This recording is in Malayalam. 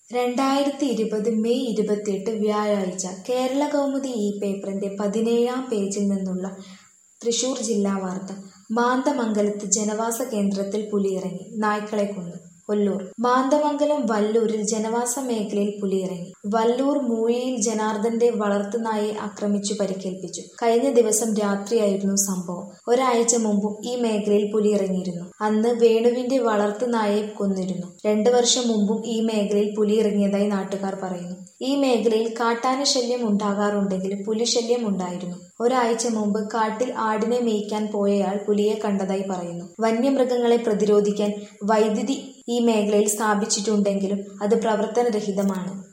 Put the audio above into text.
രണ്ടായിരത്തി ഇരുപത് മെയ് ഇരുപത്തിയെട്ട് വ്യാഴാഴ്ച കേരളകൗമുദി ഈ പേപ്പറിന്റെ പതിനേഴാം പേജിൽ നിന്നുള്ള തൃശൂർ ജില്ലാ വാർത്ത മാന്ദമംഗലത്ത് ജനവാസ കേന്ദ്രത്തിൽ പുലിയിറങ്ങി നായ്ക്കളെ കൊന്നു കൊല്ലൂർ മാന്ദമംഗലം വല്ലൂരിൽ ജനവാസ മേഖലയിൽ പുലിയിറങ്ങി വല്ലൂർ മൂഴിയിൽ ജനാർദ്ദന്റെ വളർത്തുനായെ ആക്രമിച്ചു പരിക്കേൽപ്പിച്ചു കഴിഞ്ഞ ദിവസം രാത്രിയായിരുന്നു സംഭവം ഒരാഴ്ച മുമ്പും ഈ മേഖലയിൽ പുലിയിറങ്ങിയിരുന്നു അന്ന് വേണുവിന്റെ വളർത്തുനായെ കൊന്നിരുന്നു രണ്ടു വർഷം മുമ്പും ഈ മേഖലയിൽ പുലിയിറങ്ങിയതായി നാട്ടുകാർ പറയുന്നു ഈ മേഖലയിൽ കാട്ടാന ശല്യം ഉണ്ടാകാറുണ്ടെങ്കിലും പുലിശല്യം ഉണ്ടായിരുന്നു ഒരാഴ്ച മുമ്പ് കാട്ടിൽ ആടിനെ മേയ്ക്കാൻ പോയയാൾ പുലിയെ കണ്ടതായി പറയുന്നു വന്യമൃഗങ്ങളെ പ്രതിരോധിക്കാൻ വൈദ്യുതി ഈ മേഖലയിൽ സ്ഥാപിച്ചിട്ടുണ്ടെങ്കിലും അത് പ്രവർത്തനരഹിതമാണ്